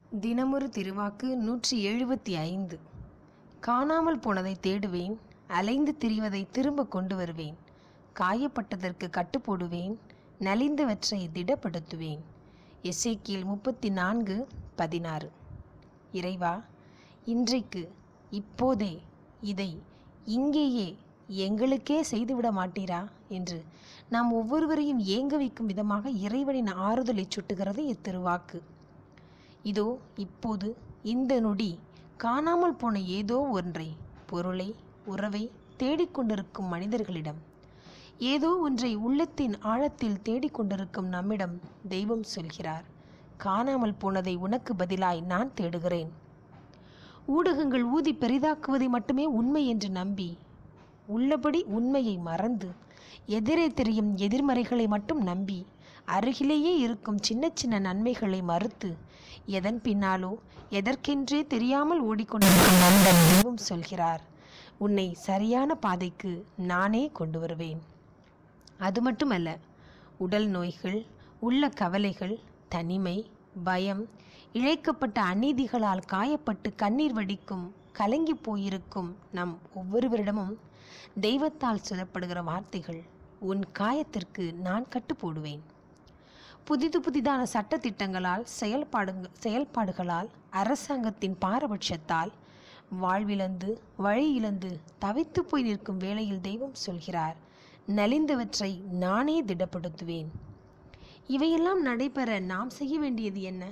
தினமொரு திருவாக்கு நூற்றி எழுபத்தி ஐந்து காணாமல் போனதை தேடுவேன் அலைந்து திரிவதை திரும்ப கொண்டு வருவேன் காயப்பட்டதற்கு கட்டுப்போடுவேன் நலிந்தவற்றை திடப்படுத்துவேன் எசேக்கியேல் முப்பத்தி நான்கு பதினாறு இறைவா இன்றைக்கு இப்போதே இதை இங்கேயே எங்களுக்கே செய்துவிட மாட்டீரா என்று நாம் ஒவ்வொருவரையும் ஏங்க வைக்கும் விதமாக இறைவனின் ஆறுதலை சுட்டுகிறது இத்திருவாக்கு இதோ இப்போது இந்த நொடி காணாமல் போன ஏதோ ஒன்றை பொருளை உறவை தேடிக்கொண்டிருக்கும் மனிதர்களிடம் ஏதோ ஒன்றை உள்ளத்தின் ஆழத்தில் தேடிக்கொண்டிருக்கும் நம்மிடம் தெய்வம் சொல்கிறார் காணாமல் போனதை உனக்கு பதிலாய் நான் தேடுகிறேன் ஊடகங்கள் ஊதி பெரிதாக்குவதை மட்டுமே உண்மை என்று நம்பி உள்ளபடி உண்மையை மறந்து எதிரே தெரியும் எதிர்மறைகளை மட்டும் நம்பி அருகிலேயே இருக்கும் சின்ன சின்ன நன்மைகளை மறுத்து எதன் பின்னாலோ எதற்கென்றே தெரியாமல் ஓடிக்கொண்டிருக்கும் நம்மிடம் தெய்வம் சொல்கிறார் உன்னை சரியான பாதைக்கு நானே கொண்டு வருவேன் அது மட்டுமல்ல உடல் நோய்கள் உள்ள கவலைகள் தனிமை பயம் இழைக்கப்பட்ட அநீதிகளால் காயப்பட்டு கண்ணீர் வடிக்கும் கலங்கி போயிருக்கும் நம் ஒவ்வொருவரிடமும் தெய்வத்தால் சொல்லப்படுகிற வார்த்தைகள் உன் காயத்திற்கு நான் கட்டு போடுவேன் புதிது புதிதான சட்டத்திட்டங்களால் செயல்பாடு செயல்பாடுகளால் அரசாங்கத்தின் பாரபட்சத்தால் வாழ்விழந்து வழி இழந்து தவித்து போய் நிற்கும் வேளையில் தெய்வம் சொல்கிறார் நலிந்தவற்றை நானே திடப்படுத்துவேன் இவையெல்லாம் நடைபெற நாம் செய்ய வேண்டியது என்ன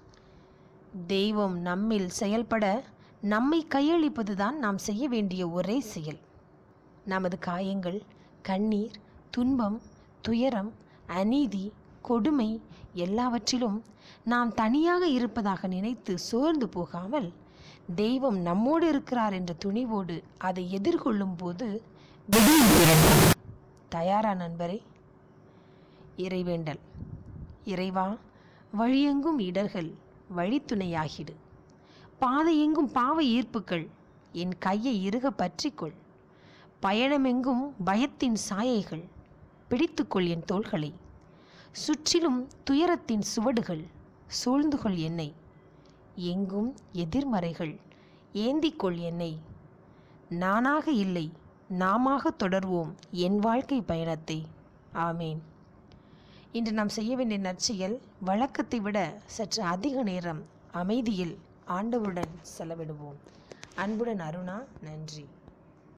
தெய்வம் நம்மில் செயல்பட நம்மை கையளிப்பதுதான் நாம் செய்ய வேண்டிய ஒரே செயல் நமது காயங்கள் கண்ணீர் துன்பம் துயரம் அநீதி கொடுமை எல்லாவற்றிலும் நாம் தனியாக இருப்பதாக நினைத்து சோர்ந்து போகாமல் தெய்வம் நம்மோடு இருக்கிறார் என்ற துணிவோடு அதை எதிர்கொள்ளும் போது தயாரா நண்பரே இறைவேண்டல் இறைவா வழியெங்கும் இடர்கள் வழித்துணையாகிடு பாதையெங்கும் பாவை ஈர்ப்புகள் என் கையை இறுக பற்றிக்கொள் பயணமெங்கும் பயத்தின் சாயைகள் பிடித்துக்கொள் என் தோள்களை சுற்றிலும் துயரத்தின் சுவடுகள் சூழ்ந்துகொள் என்னை எங்கும் எதிர்மறைகள் ஏந்திக்கொள் என்னை நானாக இல்லை நாமாக தொடர்வோம் என் வாழ்க்கை பயணத்தை ஆமேன் இன்று நாம் செய்ய வேண்டிய நற்செயல் வழக்கத்தை விட சற்று அதிக நேரம் அமைதியில் ஆண்டவருடன் செலவிடுவோம் அன்புடன் அருணா நன்றி